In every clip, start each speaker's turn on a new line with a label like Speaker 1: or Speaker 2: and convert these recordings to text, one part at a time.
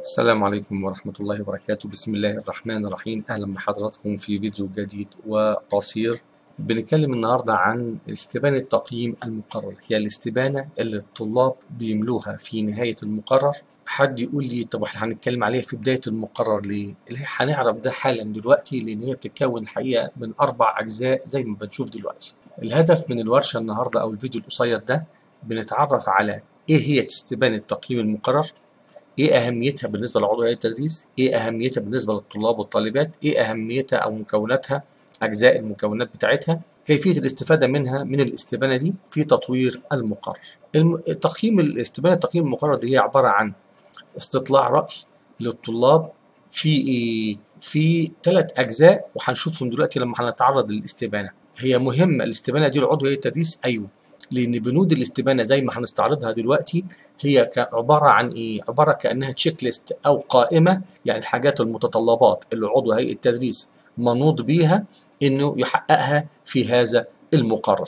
Speaker 1: السلام عليكم ورحمة الله وبركاته بسم الله الرحمن الرحيم أهلا بحضراتكم في فيديو جديد وقصير بنتكلم النهاردة عن استبانة تقييم المقرر هي الاستبانة اللي الطلاب بيملوها في نهاية المقرر حد يقول لي طب احنا هنتكلم عليها في بداية المقرر ليه؟ اللي هنعرف ده حالا دلوقتي لأن هي بتتكون الحقيقة من أربع أجزاء زي ما بنشوف دلوقتي الهدف من الورشة النهاردة أو الفيديو القصير ده بنتعرف على إيه هي استبانة تقييم المقرر ايه اهميتها بالنسبه لعضو هيئه التدريس ايه اهميتها بالنسبه للطلاب والطالبات ايه اهميتها او مكوناتها اجزاء المكونات بتاعتها كيفيه الاستفاده منها من الاستبانه دي في تطوير المقرر الم... تقييم الاستبانه تقييم المقرر دي هي عباره عن استطلاع راي للطلاب في إيه؟ في ثلاث اجزاء وهنشوفهم دلوقتي لما هنتعرض للاستبانه هي مهمه الاستبانه دي لعضو هيئه التدريس ايوه لان بنود الاستبانه زي ما هنستعرضها دلوقتي هي عباره عن ايه؟ عباره كانها تشيك ليست او قائمه يعني الحاجات المتطلبات اللي عضو هيئه التدريس منوط بيها انه يحققها في هذا المقرر.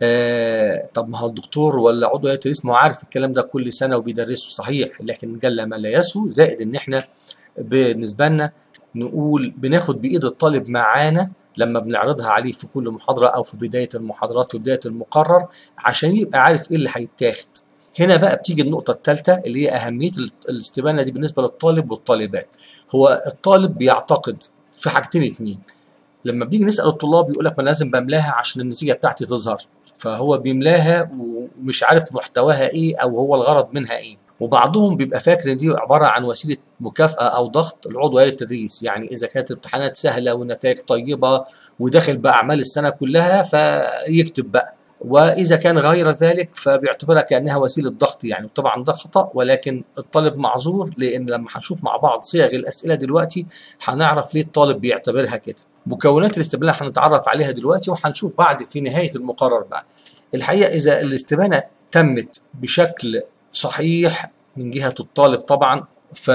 Speaker 1: آه طب ما هو الدكتور ولا عضو هيئه التدريس ما هو عارف الكلام ده كل سنه وبيدرسه صحيح لكن جل ما لا يسهو زائد ان احنا بالنسبه لنا نقول بناخد بايد الطالب معانا لما بنعرضها عليه في كل محاضرة أو في بداية المحاضرات في بداية المقرر عشان يبقى عارف إيه اللي هيتاخد. هنا بقى بتيجي النقطة الثالثة اللي هي أهمية الاستبانة دي بالنسبة للطالب والطالبات. هو الطالب بيعتقد في حاجتين اتنين. لما بنيجي نسأل الطلاب يقول لك ما أنا لازم بملاها عشان النتيجة بتاعتي تظهر. فهو بيملاها ومش عارف محتواها إيه أو هو الغرض منها إيه. وبعضهم بيبقى فاكر ان دي عباره عن وسيله مكافاه او ضغط لعضو هيئه التدريس يعني اذا كانت الامتحانات سهله والنتائج طيبه وداخل باعمال السنه كلها فيكتب بقى واذا كان غير ذلك فبيعتبرها كانها وسيله ضغط يعني طبعا ده خطا ولكن الطالب معذور لان لما هنشوف مع بعض صيغ الاسئله دلوقتي هنعرف ليه الطالب بيعتبرها كده مكونات الاستبانه هنتعرف عليها دلوقتي وهنشوف بعد في نهايه المقرر بقى الحقيقه اذا الاستبانه تمت بشكل صحيح من جهة الطالب طبعا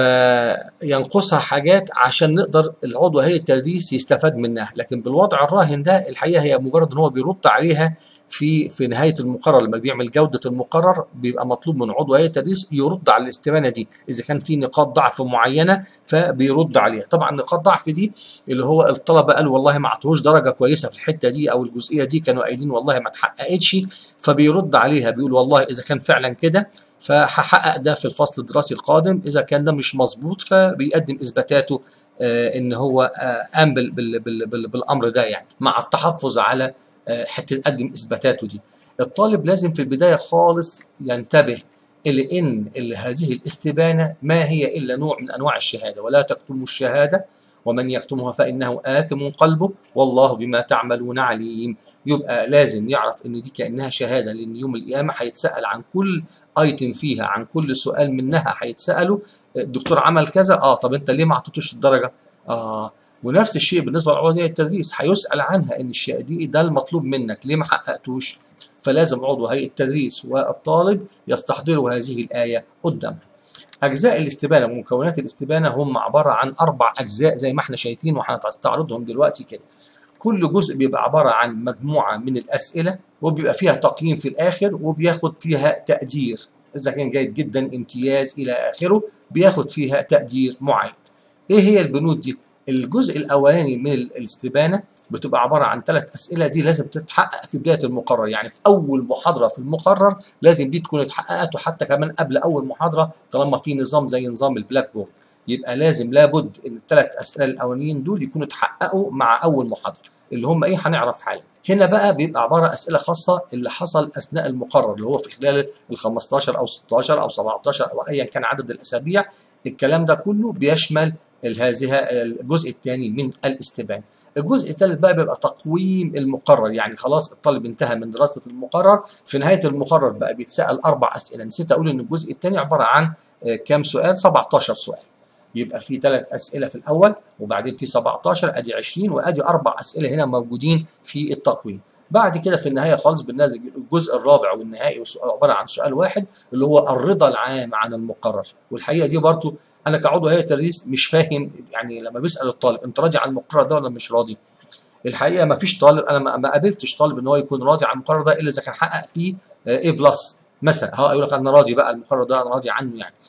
Speaker 1: فينقصها حاجات عشان نقدر العضو هيئة التدريس يستفاد منها لكن بالوضع الراهن ده الحقيقة هي مجرد ان هو بيرد عليها في في نهايه المقرر لما بيعمل جوده المقرر بيبقى مطلوب من عضو هيئه التدريس يرد على الاستبانه دي اذا كان في نقاط ضعف معينه فبيرد عليها طبعا نقاط ضعف دي اللي هو الطلبه قالوا والله ما عطوش درجه كويسه في الحته دي او الجزئيه دي كانوا قايلين والله ما اتحققتش فبيرد عليها بيقول والله اذا كان فعلا كده فهحقق ده في الفصل الدراسي القادم اذا كان ده مش مظبوط فبيقدم اثباتاته آه ان هو آه قام بال بال بال بال بالامر ده يعني مع التحفظ على حتى تقدم اثباتاته دي الطالب لازم في البدايه خالص ينتبه الى ان اللي هذه الاستبانه ما هي الا نوع من انواع الشهاده ولا تكتموا الشهاده ومن يكتمها فانه اثم قلبه والله بما تعملون عليم يبقى لازم يعرف ان دي كانها شهاده لان يوم القيامه هيتسال عن كل ايتم فيها عن كل سؤال منها هيتساله الدكتور عمل كذا اه طب انت ليه ما عطيتوش الدرجه اه ونفس الشيء بالنسبه لعضو التدريس هيسال عنها ان الشيء دي ده المطلوب منك ليه ما حققتوش فلازم عضو هيئه التدريس والطالب يستحضروا هذه الايه قدامهم اجزاء الاستبانه ومكونات الاستبانه هم عباره عن اربع اجزاء زي ما احنا شايفين وهنستعرضهم دلوقتي كده كل جزء بيبقى عباره عن مجموعه من الاسئله وبيبقى فيها تقييم في الاخر وبياخد فيها تقدير اذا كان جيد جدا امتياز الى اخره بياخد فيها تقدير معين ايه هي البنود دي الجزء الاولاني من الاستبانه بتبقى عباره عن ثلاث اسئله دي لازم تتحقق في بدايه المقرر يعني في اول محاضره في المقرر لازم دي تكون اتحققت وحتى كمان قبل اول محاضره طالما في نظام زي نظام البلاك بورد يبقى لازم لابد ان الثلاث اسئله الاولانيين دول يكونوا اتحققوا مع اول محاضره اللي هم ايه هنعرف حالا هنا بقى بيبقى عباره اسئله خاصه اللي حصل اثناء المقرر اللي هو في خلال ال 15 او 16 او 17 او ايا كان عدد الاسابيع الكلام ده كله بيشمل هذه الجزء الثاني من الاستبانه. الجزء الثالث بقى بيبقى تقويم المقرر يعني خلاص الطالب انتهى من دراسه المقرر في نهايه المقرر بقى بيتسال اربع اسئله نسيت اقول ان الجزء الثاني عباره عن كام سؤال 17 سؤال. يبقى في ثلاث اسئله في الاول وبعدين في 17 ادي 20 وادي اربع اسئله هنا موجودين في التقويم. بعد كده في النهايه خالص بننزل الجزء الرابع والنهائي عباره عن سؤال واحد اللي هو الرضا العام عن المقرر والحقيقه دي برضو انا كعضو هيئه تدريس مش فاهم يعني لما بيسال الطالب انت راضي عن المقرر ده ولا مش راضي الحقيقه ما فيش طالب انا ما قابلتش طالب ان هو يكون راضي عن المقرر ده الا اذا كان حقق فيه ايه بلس مثلا ها يقول لك انا راضي بقى المقرر ده انا راضي عنه يعني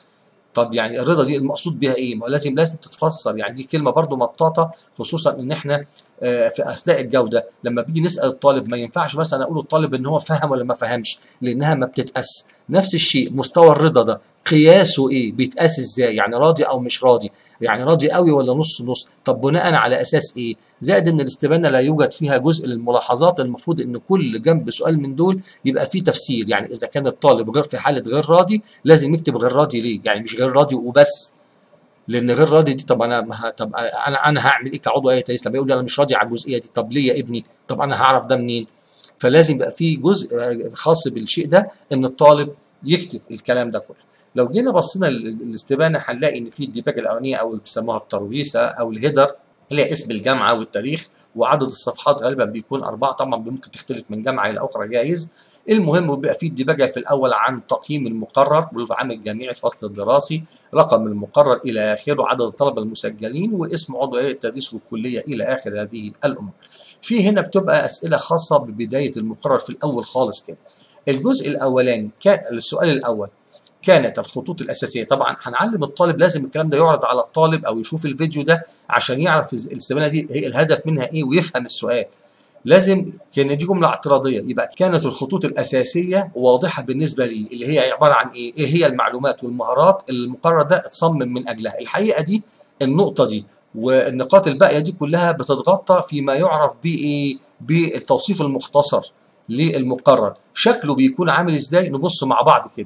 Speaker 1: طب يعني الرضا دي المقصود بها ايه؟ ما هو لازم لازم تتفسر يعني دي كلمه برضو مطاطه خصوصا ان احنا آه، في اثناء الجوده لما بيجي نسال الطالب ما ينفعش مثلا اقول للطالب ان هو فهم ولا ما فهمش لانها ما بتتقاس نفس الشيء مستوى الرضا ده قياسه ايه؟ بيتقاس ازاي؟ يعني راضي او مش راضي؟ يعني راضي قوي ولا نص نص؟ طب بناء على اساس ايه؟ زائد ان الاستبانه لا يوجد فيها جزء للملاحظات المفروض ان كل جنب سؤال من دول يبقى فيه تفسير يعني اذا كان الطالب غير في حاله غير راضي لازم يكتب غير راضي ليه؟ يعني مش غير راضي وبس لان غير راضي دي طب انا ما طب انا انا هعمل ايه كعضو ايه تيس لما يقول لي انا مش راضي على الجزئيه دي طب ليه يا ابني؟ طب انا هعرف ده منين؟ فلازم يبقى في جزء خاص بالشيء ده ان الطالب يكتب الكلام ده كله. لو جينا بصينا للاستبانه هنلاقي ان في الديباجه الاولانيه او اللي بيسموها الترويسه او الهيدر اللي هي اسم الجامعه والتاريخ وعدد الصفحات غالبا بيكون اربعه طبعا ممكن تختلف من جامعه الى اخرى جايز المهم بيبقى فيه الديباجه في الاول عن تقييم المقرر والعام الجامعي الفصل الدراسي رقم المقرر الى اخره عدد الطلبه المسجلين واسم عضو هيئه التدريس والكليه الى اخر هذه الامور في هنا بتبقى اسئله خاصه ببدايه المقرر في الاول خالص كده الجزء الاولاني كان السؤال الاول كانت الخطوط الاساسيه طبعا هنعلم الطالب لازم الكلام ده يعرض على الطالب او يشوف الفيديو ده عشان يعرف الاستبانه دي هي الهدف منها ايه ويفهم السؤال لازم كان دي جمله اعتراضيه يبقى كانت الخطوط الاساسيه واضحه بالنسبه لي اللي هي عباره عن ايه ايه هي المعلومات والمهارات اللي المقرر ده اتصمم من اجلها الحقيقه دي النقطه دي والنقاط الباقيه دي كلها بتتغطى فيما يعرف بايه بالتوصيف المختصر للمقرر شكله بيكون عامل ازاي نبص مع بعض كده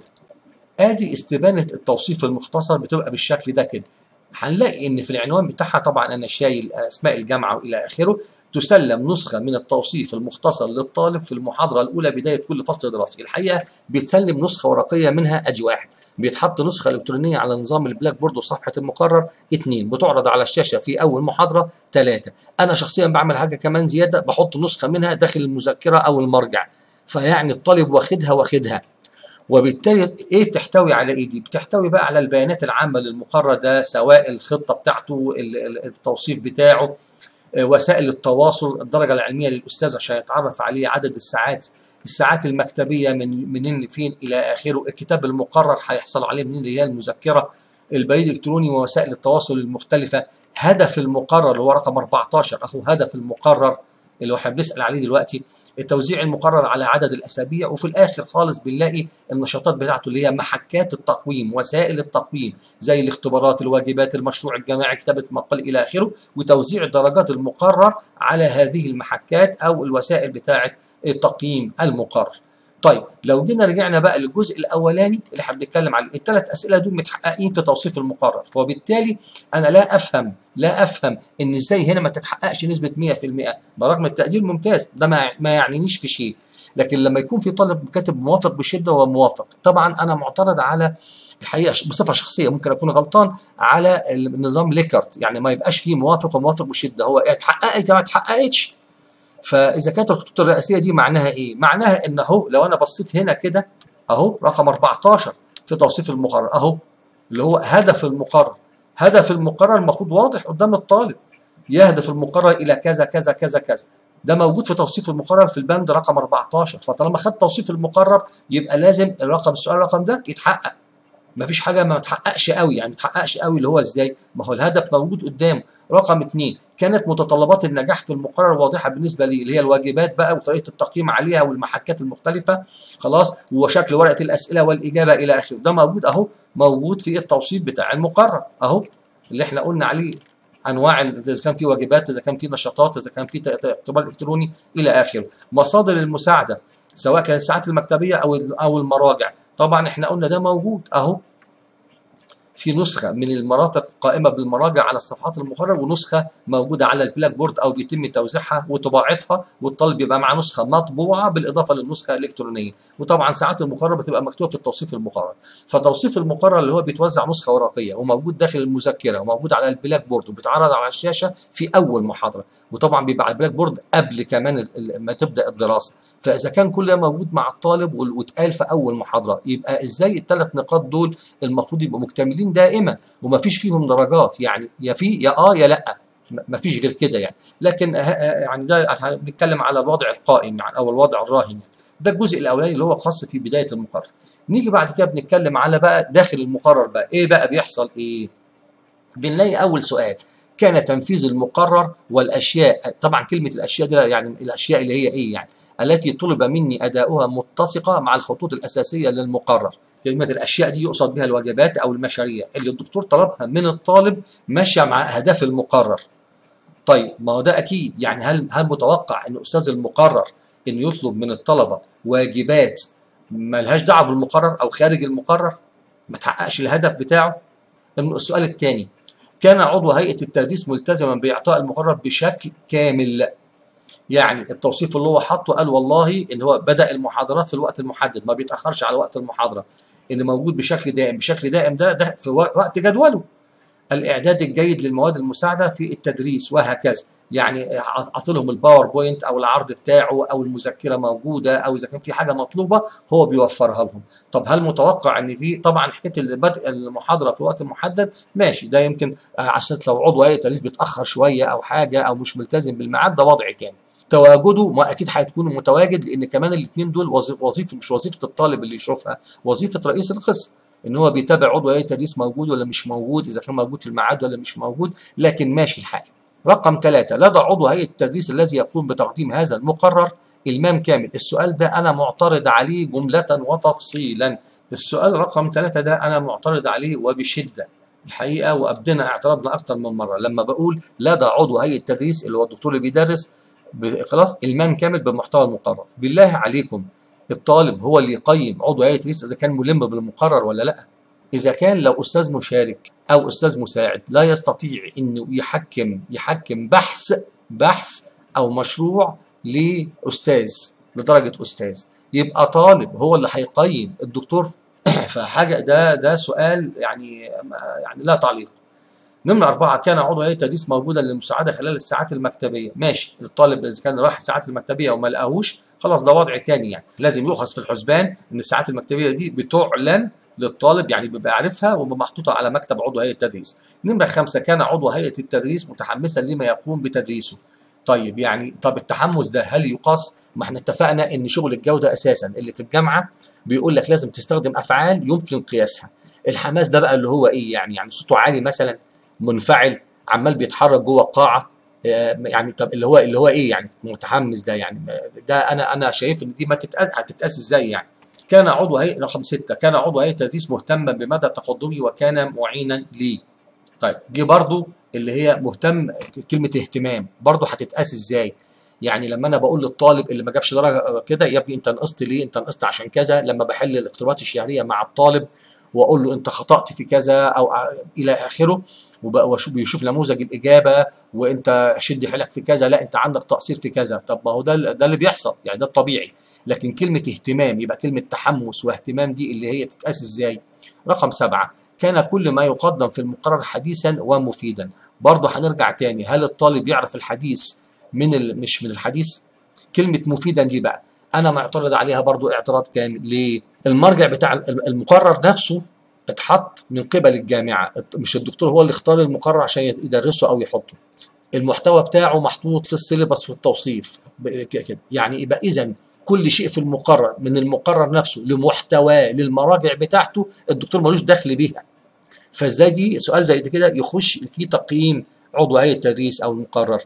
Speaker 1: ادي استبانه التوصيف المختصر بتبقى بالشكل ده كده هنلاقي ان في العنوان بتاعها طبعا انا شايل اسماء الجامعه والى اخره تسلم نسخه من التوصيف المختصر للطالب في المحاضره الاولى بدايه كل فصل دراسي الحقيقه بيتسلم نسخه ورقيه منها ادي واحد بيتحط نسخه الكترونيه على نظام البلاك بورد وصفحه المقرر اثنين بتعرض على الشاشه في اول محاضره ثلاثه انا شخصيا بعمل حاجه كمان زياده بحط نسخه منها داخل المذكره او المرجع فيعني الطالب واخدها واخدها وبالتالي ايه بتحتوي على ايه دي؟ بتحتوي بقى على البيانات العامه للمقرر ده سواء الخطه بتاعته التوصيف بتاعه وسائل التواصل الدرجه العلميه للاستاذ عشان يتعرف عليه عدد الساعات الساعات المكتبيه من منين لفين الى اخره الكتاب المقرر هيحصل عليه منين اللي هي المذكره البريد الالكتروني ووسائل التواصل المختلفه هدف المقرر اللي هو رقم 14 اهو هدف المقرر اللي هو احنا بنسال عليه دلوقتي التوزيع المقرر على عدد الاسابيع وفي الاخر خالص بنلاقي النشاطات بتاعته اللي هي محكات التقويم وسائل التقويم زي الاختبارات الواجبات المشروع الجماعي كتابه مقال الى اخره وتوزيع درجات المقرر على هذه المحكات او الوسائل بتاعه التقييم المقرر طيب لو جينا رجعنا بقى للجزء الاولاني اللي احنا بنتكلم عليه الثلاث اسئله دول متحققين في توصيف المقرر وبالتالي انا لا افهم لا افهم ان ازاي هنا ما تتحققش نسبه 100% برغم التقدير ممتاز ده ما ما يعنينيش في شيء لكن لما يكون في طالب كاتب موافق بشده وموافق طبعا انا معترض على الحقيقه بصفه شخصيه ممكن اكون غلطان على النظام ليكرت يعني ما يبقاش فيه موافق وموافق بشده هو اتحققت ما اتحققتش فاذا كانت الخطوط الرئيسيه دي معناها ايه؟ معناها ان اهو لو انا بصيت هنا كده اهو رقم 14 في توصيف المقرر اهو اللي هو هدف المقرر هدف المقرر المفروض واضح قدام الطالب يهدف المقرر الى كذا كذا كذا كذا ده موجود في توصيف المقرر في البند رقم 14 فطالما خدت توصيف المقرر يبقى لازم الرقم السؤال الرقم ده يتحقق مفيش حاجه ما تحققش قوي يعني ما تحققش قوي اللي هو ازاي ما هو الهدف موجود قدامه رقم اثنين كانت متطلبات النجاح في المقرر واضحه بالنسبه لي اللي هي الواجبات بقى وطريقه التقييم عليها والمحكات المختلفه خلاص وشكل ورقه الاسئله والاجابه الى اخره ده موجود اهو موجود في التوصيف بتاع المقرر اهو اللي احنا قلنا عليه انواع اذا كان في واجبات اذا كان في نشاطات اذا كان في اختبار الكتروني الى اخره مصادر المساعده سواء كانت الساعات المكتبيه او او المراجع طبعا احنا قلنا ده موجود اهو في نسخة من المرافق قائمة بالمراجع على الصفحات المقرر ونسخة موجودة على البلاك بورد أو بيتم توزيعها وطباعتها والطالب يبقى معاه نسخة مطبوعة بالإضافة للنسخة الإلكترونية وطبعا ساعات المقرر بتبقى مكتوبة في التوصيف المقرر فتوصيف المقرر اللي هو بيتوزع نسخة ورقية وموجود داخل المذكرة وموجود على البلاك بورد وبيتعرض على الشاشة في أول محاضرة وطبعا بيبقى على البلاك بورد قبل كمان ما تبدأ الدراسة فإذا كان كل ده موجود مع الطالب واتقال في أول محاضرة يبقى إزاي الثلاث نقاط دول المفروض يبقوا مكتملين دائما وما فيش فيهم درجات يعني يا في يا اه يا لا ما فيش غير كده يعني لكن يعني ده بنتكلم على الوضع القائم يعني او الوضع الراهن يعني. ده الجزء الاولاني اللي هو خاص في بدايه المقرر نيجي بعد كده بنتكلم على بقى داخل المقرر بقى ايه بقى بيحصل ايه بنلاقي اول سؤال كان تنفيذ المقرر والاشياء طبعا كلمه الاشياء دي يعني الاشياء اللي هي ايه يعني التي طلب مني اداؤها متسقه مع الخطوط الاساسيه للمقرر كلمه الاشياء دي يقصد بها الواجبات او المشاريع اللي الدكتور طلبها من الطالب ماشيه مع اهداف المقرر طيب ما هو ده اكيد يعني هل هل متوقع ان استاذ المقرر انه يطلب من الطلبه واجبات ملهاش دعوه بالمقرر او خارج المقرر ما تحققش الهدف بتاعه السؤال الثاني كان عضو هيئه التدريس ملتزما باعطاء المقرر بشكل كامل يعني التوصيف اللي هو حاطه قال والله ان هو بدا المحاضرات في الوقت المحدد ما بيتاخرش على وقت المحاضره ان موجود بشكل دائم بشكل دائم ده ده في وقت جدوله الاعداد الجيد للمواد المساعده في التدريس وهكذا يعني عطلهم الباوربوينت او العرض بتاعه او المذكره موجوده او اذا كان في حاجه مطلوبه هو بيوفرها لهم طب هل متوقع ان في طبعا حكايه بدء المحاضره في وقت محدد ماشي ده يمكن عشان لو عضو هيئه التدريس بيتاخر شويه او حاجه او مش ملتزم بالميعاد ده وضع تاني تواجده ما اكيد هيكون متواجد لان كمان الاثنين دول وظيفه مش وظيفه الطالب اللي يشوفها وظيفه رئيس القسم ان هو بيتابع عضو هيئه التدريس موجود ولا مش موجود اذا كان موجود في الميعاد ولا مش موجود لكن ماشي الحال رقم ثلاثة لدى عضو هيئة التدريس الذي يقوم بتقديم هذا المقرر المام كامل السؤال ده أنا معترض عليه جملة وتفصيلا السؤال رقم ثلاثة ده أنا معترض عليه وبشدة الحقيقة وأبدنا اعتراضنا أكثر من مرة لما بقول لدى عضو هيئة التدريس اللي هو الدكتور اللي بيدرس خلاص المام كامل بالمحتوى المقرر بالله عليكم الطالب هو اللي يقيم عضو هيئة التدريس إذا كان ملم بالمقرر ولا لأ إذا كان لو أستاذ مشارك أو أستاذ مساعد لا يستطيع إنه يحكم يحكم بحث بحث أو مشروع لأستاذ لدرجة أستاذ يبقى طالب هو اللي هيقيم الدكتور فحاجة ده ده سؤال يعني يعني لا تعليق نمرة أربعة كان عضو هيئة التدريس موجودا للمساعدة خلال الساعات المكتبية ماشي الطالب إذا كان راح الساعات المكتبية وما لقاهوش خلاص ده وضع تاني يعني لازم يؤخذ في الحسبان إن الساعات المكتبية دي بتعلن للطالب يعني بيبقى عارفها ومحطوطه على مكتب عضو هيئه التدريس. نمره خمسه كان عضو هيئه التدريس متحمسا لما يقوم بتدريسه. طيب يعني طب التحمس ده هل يقاس؟ ما احنا اتفقنا ان شغل الجوده اساسا اللي في الجامعه بيقول لك لازم تستخدم افعال يمكن قياسها. الحماس ده بقى اللي هو ايه يعني يعني صوته عالي مثلا منفعل عمال بيتحرك جوه القاعه يعني طب اللي هو اللي هو ايه يعني متحمس ده يعني ده انا انا شايف ان دي ما تتقاس هتتقاس ازاي يعني كان عضو هيئة رقم ستة كان عضو هيئة التدريس مهتما بمدى تقدمي وكان معينا لي طيب جه برضو اللي هي مهتم كلمة اهتمام برضو هتتقاس ازاي يعني لما انا بقول للطالب اللي ما جابش درجه كده يا ابني انت نقصت ليه انت نقصت عشان كذا لما بحل الاختبارات الشهريه مع الطالب واقول له انت خطات في كذا او الى اخره وبيشوف نموذج الاجابه وانت شد حيلك في كذا لا انت عندك تقصير في كذا طب ما هو ده ده اللي بيحصل يعني ده الطبيعي لكن كلمة اهتمام يبقى كلمة تحمس واهتمام دي اللي هي تتقاس ازاي؟ رقم سبعة كان كل ما يقدم في المقرر حديثا ومفيدا برضه هنرجع تاني هل الطالب يعرف الحديث من ال... مش من الحديث؟ كلمة مفيدا دي بقى أنا معترض عليها برضه اعتراض كامل ليه؟ المرجع بتاع المقرر نفسه اتحط من قبل الجامعة مش الدكتور هو اللي اختار المقرر عشان يدرسه أو يحطه المحتوى بتاعه محطوط في السيلبس في التوصيف كده يعني يبقى إذا كل شيء في المقرر من المقرر نفسه لمحتواه للمراجع بتاعته الدكتور ملوش دخل بيها فازاي دي سؤال زي ده كده يخش في تقييم عضو هيئه التدريس او المقرر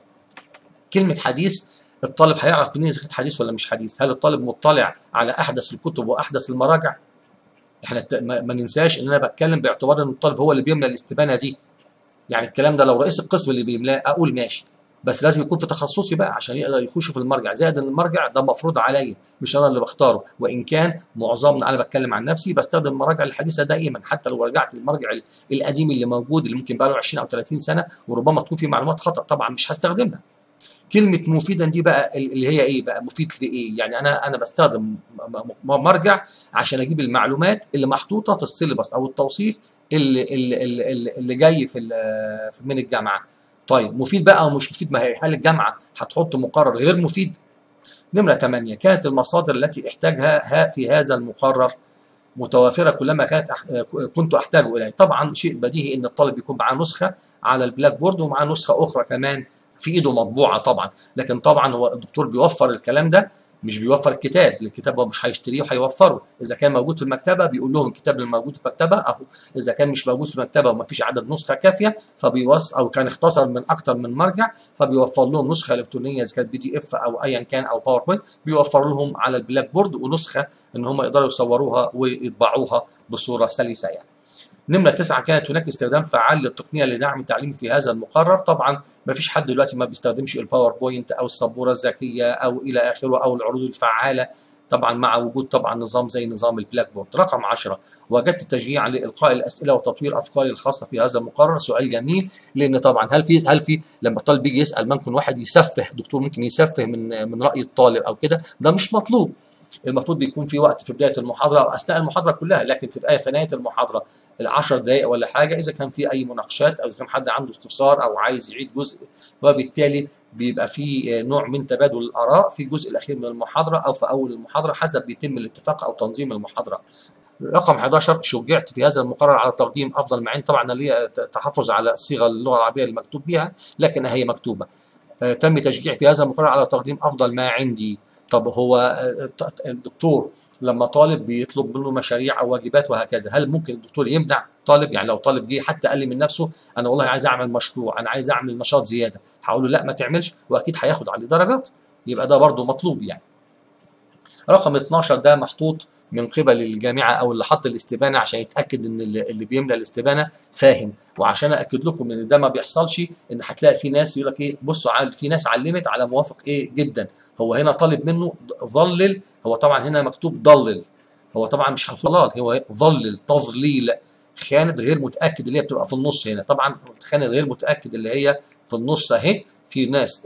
Speaker 1: كلمه حديث الطالب هيعرف منين اذا كانت حديث ولا مش حديث هل الطالب مطلع على احدث الكتب واحدث المراجع احنا ما ننساش ان انا بتكلم باعتبار ان الطالب هو اللي بيملى الاستبانه دي يعني الكلام ده لو رئيس القسم اللي بيملاه اقول ماشي بس لازم يكون في تخصصي بقى عشان يقدر يخش في المرجع زائد ان المرجع ده مفروض عليا مش انا اللي بختاره وان كان معظمنا انا بتكلم عن نفسي بستخدم المراجع الحديثه دائما حتى لو رجعت للمرجع القديم اللي موجود اللي ممكن بقى له 20 او 30 سنه وربما تكون فيه معلومات خطا طبعا مش هستخدمها كلمة مفيدا دي بقى اللي هي ايه بقى مفيد في ايه؟ يعني انا انا بستخدم مرجع عشان اجيب المعلومات اللي محطوطة في السيلبس او التوصيف اللي اللي اللي, اللي جاي في من الجامعة. طيب مفيد بقى او مش مفيد ما هي هل الجامعه هتحط مقرر غير مفيد؟ نمره 8 كانت المصادر التي احتاجها في هذا المقرر متوافره كلما كانت أح... كنت احتاج اليه، طبعا شيء بديهي ان الطالب يكون معاه نسخه على البلاك بورد ومعاه نسخه اخرى كمان في ايده مطبوعه طبعا، لكن طبعا هو الدكتور بيوفر الكلام ده مش بيوفر الكتاب الكتاب هو مش هيشتريه وهيوفره اذا كان موجود في المكتبه بيقول لهم الكتاب اللي موجود في المكتبه اهو اذا كان مش موجود في المكتبه وما فيش عدد نسخه كافيه فبيوص او كان اختصر من اكتر من مرجع فبيوفر لهم نسخه الكترونيه اذا كانت بي دي اف او ايا كان او باوربوينت بيوفر لهم على البلاك بورد ونسخه ان هم يقدروا يصوروها ويطبعوها بصوره سلسه يعني نمرة تسعة كانت هناك استخدام فعال للتقنية لدعم التعليم في هذا المقرر طبعا ما فيش حد دلوقتي ما بيستخدمش الباوربوينت أو السبورة الذكية أو إلى آخره أو العروض الفعالة طبعا مع وجود طبعا نظام زي نظام البلاك بورد رقم 10 وجدت تشجيعا لالقاء الاسئله وتطوير افكاري الخاصه في هذا المقرر سؤال جميل لان طبعا هل في هل في لما الطالب بيجي يسال ممكن واحد يسفه دكتور ممكن يسفه من من راي الطالب او كده ده مش مطلوب المفروض بيكون في وقت في بدايه المحاضره او اثناء المحاضره كلها لكن في في نهايه المحاضره ال10 دقائق ولا حاجه اذا كان في اي مناقشات او اذا كان حد عنده استفسار او عايز يعيد جزء وبالتالي بيبقى في نوع من تبادل الاراء في الجزء الاخير من المحاضره او في اول المحاضره حسب بيتم الاتفاق او تنظيم المحاضره. رقم 11 شجعت في هذا المقرر على تقديم افضل معين طبعا انا لي تحفظ على الصيغه اللغه العربيه المكتوب بها لكن هي مكتوبه. تم تشجيعي في هذا المقرر على تقديم افضل ما عندي طب هو الدكتور لما طالب بيطلب منه مشاريع او واجبات وهكذا هل ممكن الدكتور يمنع طالب يعني لو طالب جه حتى قال لي من نفسه انا والله عايز اعمل مشروع انا عايز اعمل نشاط زياده هقول له لا ما تعملش واكيد هياخد عليه درجات يبقى ده برضه مطلوب يعني رقم 12 ده محطوط من قبل الجامعه او اللي حط الاستبانه عشان يتاكد ان اللي بيملى الاستبانه فاهم وعشان اكد لكم ان ده ما بيحصلش ان هتلاقي في ناس يقول لك ايه بصوا في ناس علمت على موافق ايه جدا هو هنا طالب منه ظلل هو طبعا هنا مكتوب ضلل هو طبعا مش ضلال هو ظلل تظليل خانه غير متاكد اللي هي بتبقى في النص هنا طبعا خانه غير متاكد اللي هي في النص اهي في ناس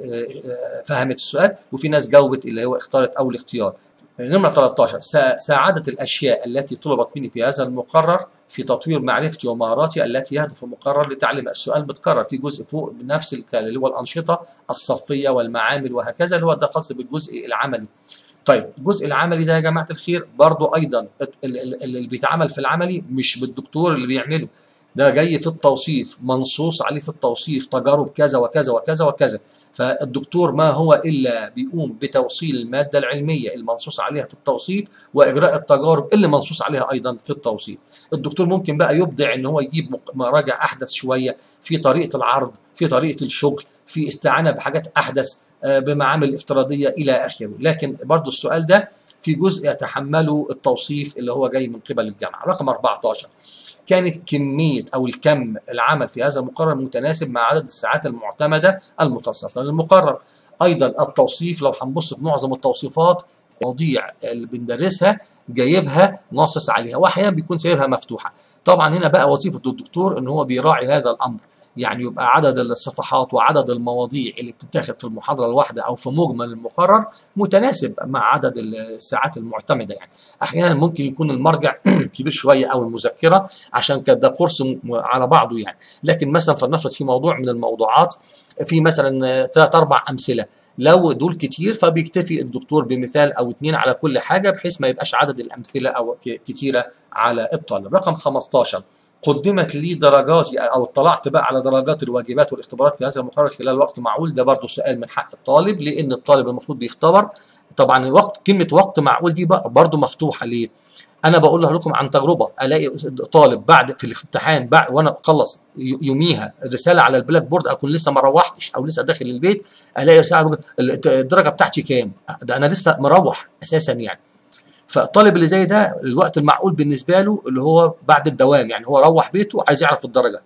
Speaker 1: فهمت السؤال وفي ناس جاوبت اللي هو اختارت اول اختيار نمرة 13 ساعدت الأشياء التي طلبت مني في هذا المقرر في تطوير معرفتي ومهاراتي التي يهدف المقرر لتعليم السؤال بتكرر في جزء فوق بنفس اللي هو الأنشطة الصفية والمعامل وهكذا اللي هو ده خاص بالجزء العملي طيب الجزء العملي ده يا جماعة الخير برضو أيضا اللي بيتعمل في العملي مش بالدكتور اللي بيعمله ده جاي في التوصيف منصوص عليه في التوصيف تجارب كذا وكذا وكذا وكذا فالدكتور ما هو الا بيقوم بتوصيل الماده العلميه المنصوص عليها في التوصيف واجراء التجارب اللي منصوص عليها ايضا في التوصيف الدكتور ممكن بقى يبدع ان هو يجيب مراجع احدث شويه في طريقه العرض في طريقه الشغل في استعانه بحاجات احدث بمعامل افتراضيه الى اخره لكن برضو السؤال ده في جزء يتحمله التوصيف اللي هو جاي من قبل الجامعه رقم 14 كانت كمية أو الكم العمل في هذا المقرر متناسب مع عدد الساعات المعتمدة المخصصة للمقرر أيضا التوصيف لو هنبص في معظم التوصيفات المواضيع اللي بندرسها جايبها ناصص عليها واحيانا بيكون سايبها مفتوحه طبعا هنا بقى وظيفه الدكتور ان هو بيراعي هذا الامر يعني يبقى عدد الصفحات وعدد المواضيع اللي بتتاخد في المحاضره الواحده او في مجمل المقرر متناسب مع عدد الساعات المعتمده يعني احيانا ممكن يكون المرجع كبير شويه او المذكره عشان كده ده كورس على بعضه يعني لكن مثلا فلنفرض في موضوع من الموضوعات في مثلا ثلاث اربع امثله لو دول كتير فبيكتفي الدكتور بمثال او اتنين على كل حاجه بحيث ما يبقاش عدد الامثله او كتيره على الطالب رقم 15 قدمت لي درجاتي او اطلعت بقى على درجات الواجبات والاختبارات في هذا المقرر خلال وقت معقول ده برضه سؤال من حق الطالب لان الطالب المفروض بيختبر طبعا وقت كلمه وقت معقول دي بقى برضه مفتوحه ليه انا بقول لكم عن تجربه الاقي طالب بعد في الامتحان بعد وانا اخلص يوميها رساله على البلاك بورد اكون لسه ما روحتش او لسه داخل البيت الاقي رساله الدرجه بتاعتي كام ده انا لسه مروح اساسا يعني فالطالب اللي زي ده الوقت المعقول بالنسبه له اللي هو بعد الدوام يعني هو روح بيته عايز يعرف الدرجه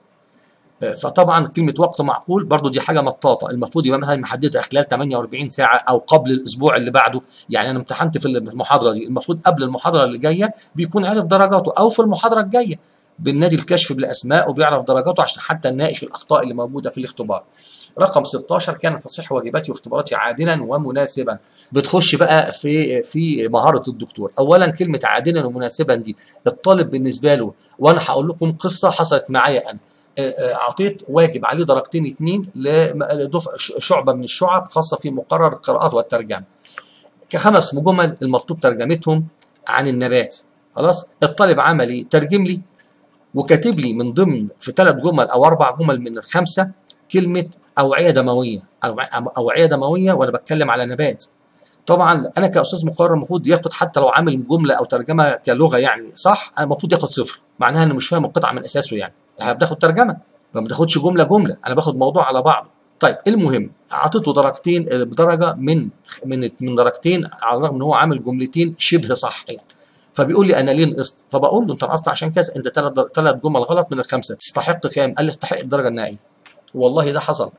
Speaker 1: فطبعا كلمه وقت معقول برضو دي حاجه مطاطه المفروض يبقى مثلا محددها خلال 48 ساعه او قبل الاسبوع اللي بعده يعني انا امتحنت في المحاضره دي المفروض قبل المحاضره اللي جايه بيكون عارف درجاته او في المحاضره الجايه بالنادي الكشف بالاسماء وبيعرف درجاته عشان حتى نناقش الاخطاء اللي موجوده في الاختبار رقم 16 كانت تصحيح واجباتي واختباراتي عادلا ومناسبا بتخش بقى في في مهاره الدكتور اولا كلمه عادلا ومناسبا دي الطالب بالنسبه له وانا هقول لكم قصه حصلت معايا انا اعطيت واجب عليه درجتين اتنين لشعبه من الشعب خاصه في مقرر القراءات والترجمه كخمس جمل المطلوب ترجمتهم عن النبات خلاص الطالب عملي ترجم لي وكاتب لي من ضمن في ثلاث جمل او اربع جمل من الخمسه كلمه اوعيه دمويه أو اوعيه دمويه وانا بتكلم على نبات طبعا انا كاستاذ مقرر المفروض ياخد حتى لو عامل جمله او ترجمه كلغه يعني صح انا المفروض ياخد صفر معناها انه مش فاهم القطعه من اساسه يعني احنا بناخد ترجمه ما بتاخدش جمله جمله انا باخد موضوع على بعضه طيب المهم اعطيته درجتين بدرجه من من من درجتين على الرغم ان هو عامل جملتين شبه صح يعني فبيقول لي انا ليه نقصت فبقول له انت نقصت عشان كذا انت ثلاث ثلاث جمل غلط من الخمسه تستحق كام قال لي استحق الدرجه النهائيه والله ده حصل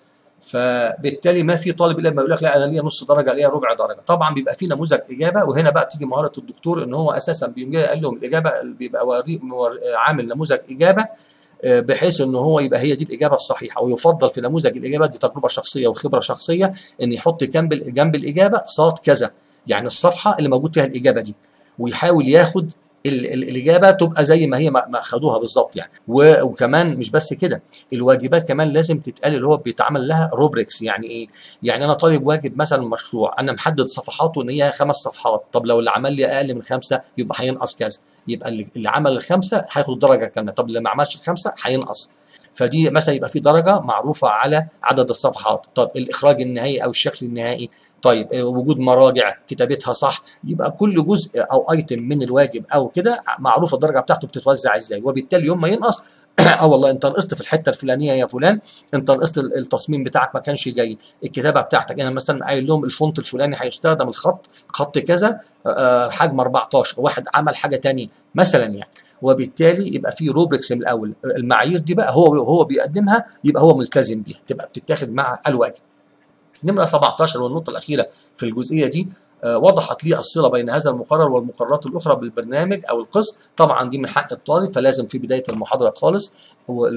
Speaker 1: فبالتالي ما في طالب الا لما يقول لك لا انا ليا نص درجه ليا ربع درجه طبعا بيبقى في نموذج اجابه وهنا بقى تيجي مهاره الدكتور ان هو اساسا بيجي قال لهم الاجابه بيبقى وري عامل نموذج اجابه بحيث ان هو يبقى هي دي الاجابه الصحيحه ويفضل في نموذج الاجابه دي تجربه شخصيه وخبره شخصيه ان يحط جنب جنب الاجابه صاد كذا يعني الصفحه اللي موجود فيها الاجابه دي ويحاول ياخد الاجابه تبقى زي ما هي ما خدوها بالظبط يعني وكمان مش بس كده الواجبات كمان لازم تتقال اللي هو بيتعمل لها روبريكس يعني ايه يعني انا طالب واجب مثلا مشروع انا محدد صفحاته ان هي خمس صفحات طب لو اللي عمل لي اقل من خمسه يبقى هينقص كذا يبقى اللي عمل الخمسه هياخد درجه كامله طب اللي ما عملش الخمسه هينقص فدي مثلا يبقى في درجه معروفه على عدد الصفحات طب الاخراج النهائي او الشكل النهائي طيب وجود مراجع كتابتها صح يبقى كل جزء او ايتم من الواجب او كده معروف الدرجه بتاعته بتتوزع ازاي وبالتالي يوم ما ينقص اه والله انت نقصت في الحته الفلانيه يا فلان انت نقصت التصميم بتاعك ما كانش جيد الكتابه بتاعتك انا مثلا قايل لهم الفونت الفلاني هيستخدم الخط خط كذا آه حجم 14 واحد عمل حاجه ثانيه مثلا يعني وبالتالي يبقى في روبريكس من الاول المعايير دي بقى هو هو بيقدمها يبقى هو ملتزم بيها تبقى بتتاخد مع الواجب نمرة 17 والنقطة الأخيرة في الجزئية دي آه وضحت لي الصلة بين هذا المقرر والمقررات الأخرى بالبرنامج أو القسم طبعا دي من حق الطالب فلازم في بداية المحاضرة خالص هو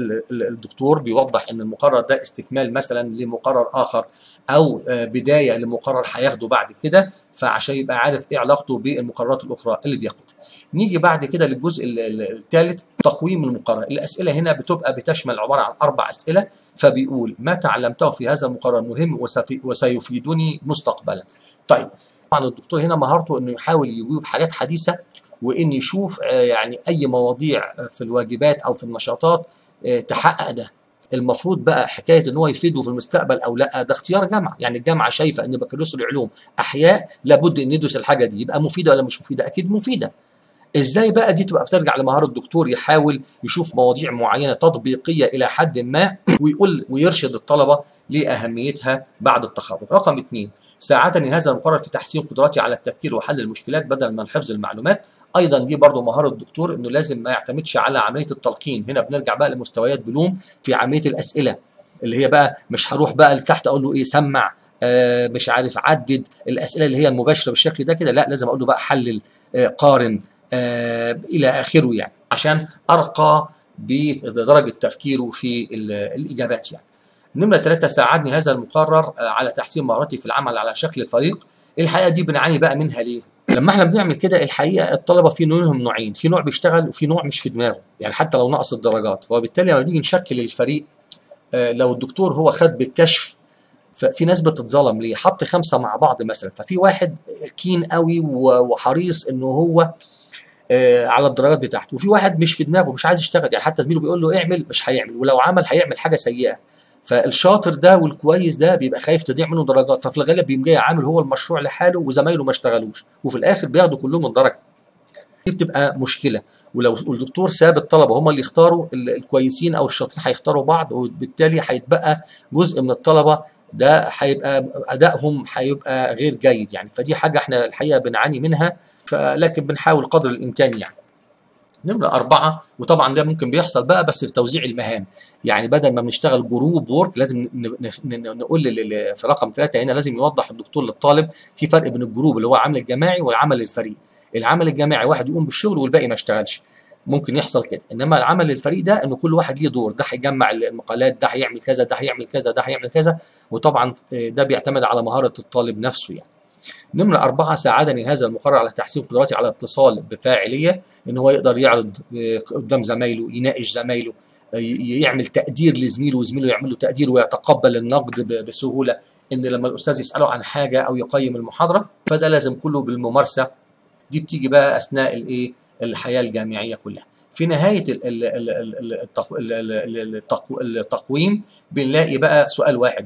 Speaker 1: الدكتور بيوضح ان المقرر ده استكمال مثلا لمقرر اخر او آه بدايه لمقرر هياخده بعد كده فعشان يبقى عارف ايه علاقته بالمقررات الاخرى اللي بياخدها. نيجي بعد كده للجزء الثالث تقويم المقرر، الاسئله هنا بتبقى بتشمل عباره عن اربع اسئله فبيقول ما تعلمته في هذا المقرر مهم وسيفيدني مستقبلا. طيب طبعا الدكتور هنا مهارته انه يحاول يجيب حاجات حديثه وان يشوف يعني اي مواضيع في الواجبات او في النشاطات تحقق ده المفروض بقى حكايه ان هو يفيده في المستقبل او لا ده اختيار جامعه يعني الجامعه شايفه ان بكالوريوس العلوم احياء لابد ان يدرس الحاجه دي يبقى مفيده ولا مش مفيده اكيد مفيده ازاي بقى دي تبقى بترجع لمهاره الدكتور يحاول يشوف مواضيع معينه تطبيقيه الى حد ما ويقول ويرشد الطلبه لاهميتها بعد التخرج. رقم اثنين ساعدني هذا المقرر في تحسين قدراتي على التفكير وحل المشكلات بدل من حفظ المعلومات. ايضا دي برضو مهاره الدكتور انه لازم ما يعتمدش على عمليه التلقين، هنا بنرجع بقى لمستويات بلوم في عمليه الاسئله اللي هي بقى مش هروح بقى لتحت اقول له ايه سمع آه مش عارف عدد الاسئله اللي هي المباشره بالشكل ده كده لا لازم اقول له بقى حلل آه قارن آه الى اخره يعني عشان ارقى بدرجه تفكيره في الاجابات يعني. نمره ثلاثه ساعدني هذا المقرر آه على تحسين مهارتي في العمل على شكل الفريق. الحقيقه دي بنعاني بقى منها ليه؟ لما احنا بنعمل كده الحقيقه الطلبه في منهم نوعين، في نوع بيشتغل وفي نوع مش في دماغه، يعني حتى لو نقص الدرجات، وبالتالي لما نيجي نشكل الفريق آه لو الدكتور هو خد بالكشف ففي ناس بتتظلم ليه؟ حط خمسه مع بعض مثلا، ففي واحد كين قوي وحريص انه هو آه على الدرجات بتاعته وفي واحد مش في دماغه مش عايز يشتغل يعني حتى زميله بيقول له اعمل مش هيعمل ولو عمل هيعمل حاجه سيئه فالشاطر ده والكويس ده بيبقى خايف تضيع منه درجات ففي الغالب بيقوم جاي عامل هو المشروع لحاله وزمايله ما اشتغلوش وفي الاخر بياخدوا كلهم الدرجه دي بتبقى مشكله ولو الدكتور ساب الطلبه هم اللي يختاروا الكويسين او الشاطرين هيختاروا بعض وبالتالي هيتبقى جزء من الطلبه ده هيبقى ادائهم هيبقى غير جيد يعني فدي حاجه احنا الحقيقه بنعاني منها فلكن بنحاول قدر الامكان يعني نمرة أربعة وطبعا ده ممكن بيحصل بقى بس في توزيع المهام يعني بدل ما بنشتغل جروب وورك لازم نقول في رقم ثلاثة هنا لازم يوضح الدكتور للطالب في فرق بين الجروب اللي هو العمل الجماعي والعمل الفريق العمل الجماعي واحد يقوم بالشغل والباقي ما يشتغلش ممكن يحصل كده انما العمل الفريق ده انه كل واحد ليه دور ده هيجمع المقالات ده هيعمل كذا ده هيعمل كذا ده هيعمل كذا وطبعا ده بيعتمد على مهاره الطالب نفسه يعني نمرة أربعة ساعدني هذا المقرر على تحسين قدراتي على الاتصال بفاعلية إن هو يقدر يعرض قدام زمايله يناقش زمايله يعمل تقدير لزميله وزميله يعمل له تقدير ويتقبل النقد بسهولة إن لما الأستاذ يسأله عن حاجة أو يقيم المحاضرة فده لازم كله بالممارسة دي بتيجي بقى أثناء الإيه الحياة الجامعية كلها في نهاية التقويم بنلاقي بقى سؤال واحد بس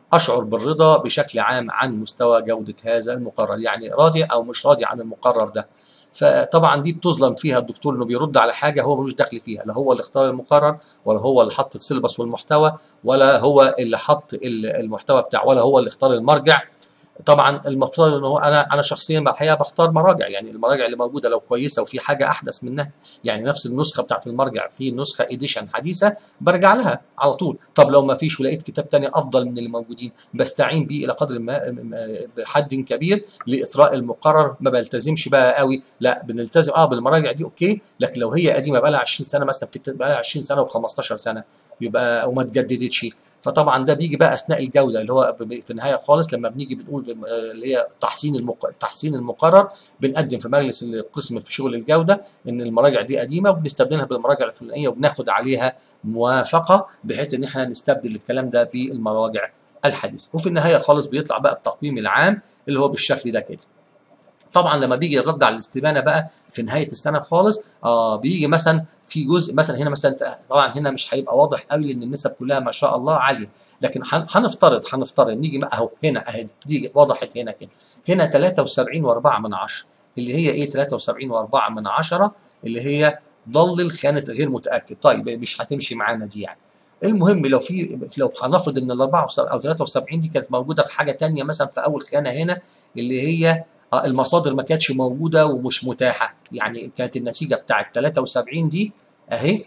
Speaker 1: اشعر بالرضا بشكل عام عن مستوى جوده هذا المقرر يعني راضي او مش راضي عن المقرر ده فطبعا دي بتظلم فيها الدكتور انه بيرد على حاجه هو ملوش دخل فيها لا هو اللي اختار المقرر ولا هو اللي حط السيلبس والمحتوى ولا هو اللي حط المحتوى بتاعه ولا هو اللي اختار المرجع طبعا المفترض ان هو انا انا شخصيا الحقيقه بختار مراجع يعني المراجع اللي موجوده لو كويسه وفي حاجه احدث منها يعني نفس النسخه بتاعت المرجع في نسخه اديشن حديثه برجع لها على طول طب لو ما فيش ولقيت كتاب تاني افضل من اللي موجودين بستعين بيه الى قدر ما بحد كبير لاثراء المقرر ما بلتزمش بقى قوي لا بنلتزم اه بالمراجع دي اوكي لكن لو هي قديمه بقى لها 20 سنه مثلا في بقى لها 20 سنه و15 سنه يبقى وما اتجددتش فطبعا ده بيجي بقى اثناء الجوده اللي هو في النهايه خالص لما بنيجي بنقول اللي هي تحسين المق... تحسين المقرر بنقدم في مجلس القسم في شغل الجوده ان المراجع دي قديمه وبنستبدلها بالمراجع الفلانيه وبناخد عليها موافقه بحيث ان احنا نستبدل الكلام ده بالمراجع الحديثه وفي النهايه خالص بيطلع بقى التقويم العام اللي هو بالشكل ده كده طبعا لما بيجي الرد على الاستبانه بقى في نهايه السنه خالص اه بيجي مثلا في جزء مثلا هنا مثلا طبعا هنا مش هيبقى واضح قوي لان النسب كلها ما شاء الله عاليه لكن هنفترض هنفترض نيجي اهو هنا اهي دي وضحت هنا كده هنا 73 و4 من 10 اللي هي ايه 73 و4 من 10 اللي هي ضلل خانه غير متاكد طيب مش هتمشي معانا دي يعني المهم لو في لو هنفرض ان ال 74 او 73 دي كانت موجوده في حاجه ثانيه مثلا في اول خانه هنا اللي هي المصادر ما كانتش موجوده ومش متاحه يعني كانت النتيجه بتاعت 73 دي اهي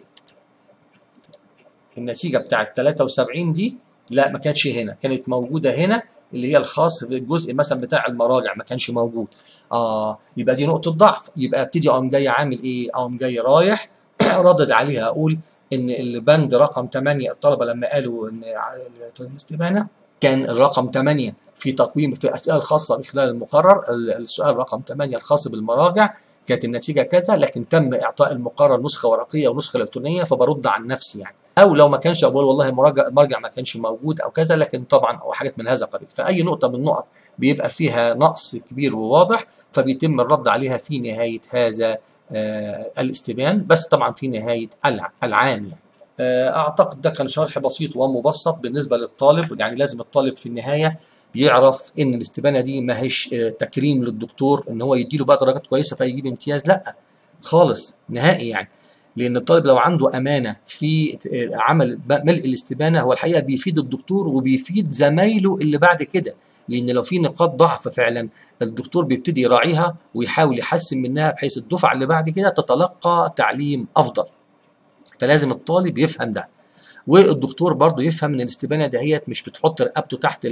Speaker 1: النتيجه بتاعت 73 دي لا ما كانتش هنا كانت موجوده هنا اللي هي الخاص بالجزء مثلا بتاع المراجع ما كانش موجود اه يبقى دي نقطه ضعف يبقى ابتدي اقوم جاي عامل ايه اقوم جاي رايح ردد عليها اقول ان البند رقم 8 الطلبه لما قالوا ان في الاستبانه كان الرقم 8 في تقويم في الاسئله الخاصه بخلال المقرر السؤال رقم 8 الخاص بالمراجع كانت النتيجه كذا لكن تم اعطاء المقرر نسخه ورقيه ونسخه الكترونيه فبرد عن نفسي يعني او لو ما كانش بقول والله المراجع المرجع ما كانش موجود او كذا لكن طبعا او حاجات من هذا القبيل فاي نقطه من النقط بيبقى فيها نقص كبير وواضح فبيتم الرد عليها في نهايه هذا آه الاستبيان بس طبعا في نهايه العام يعني اعتقد ده كان شرح بسيط ومبسط بالنسبه للطالب يعني لازم الطالب في النهايه يعرف ان الاستبانه دي ما هيش تكريم للدكتور ان هو يديله بقى درجات كويسه فيجيب امتياز لا خالص نهائي يعني لان الطالب لو عنده امانه في عمل ملء الاستبانه هو الحقيقه بيفيد الدكتور وبيفيد زمايله اللي بعد كده لان لو في نقاط ضعف فعلا الدكتور بيبتدي يراعيها ويحاول يحسن منها بحيث الدفعه اللي بعد كده تتلقى تعليم افضل فلازم الطالب يفهم ده والدكتور برضه يفهم ان الاستبانه دهيت مش بتحط رقبته تحت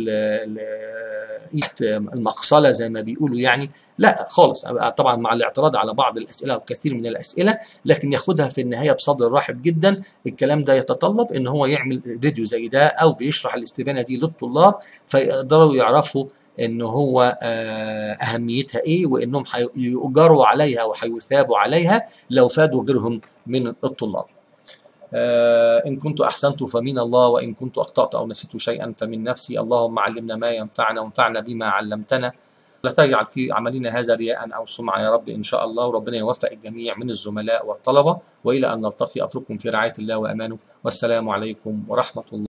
Speaker 1: تحت المقصله زي ما بيقولوا يعني لا خالص طبعا مع الاعتراض على بعض الاسئله او كثير من الاسئله لكن ياخدها في النهايه بصدر رحب جدا الكلام ده يتطلب ان هو يعمل فيديو زي ده او بيشرح الاستبانه دي للطلاب فيقدروا يعرفوا ان هو اهميتها ايه وانهم هيؤجروا عليها وهيثابوا عليها لو فادوا غيرهم من الطلاب آه إن كنت أحسنت فمن الله وإن كنت أخطأت أو نسيت شيئا فمن نفسي اللهم علمنا ما ينفعنا وانفعنا بما علمتنا لا تجعل في عملنا هذا رياء أو سمعة يا رب إن شاء الله وربنا يوفق الجميع من الزملاء والطلبة وإلى أن نلتقي أترككم في رعاية الله وأمانه والسلام عليكم ورحمة الله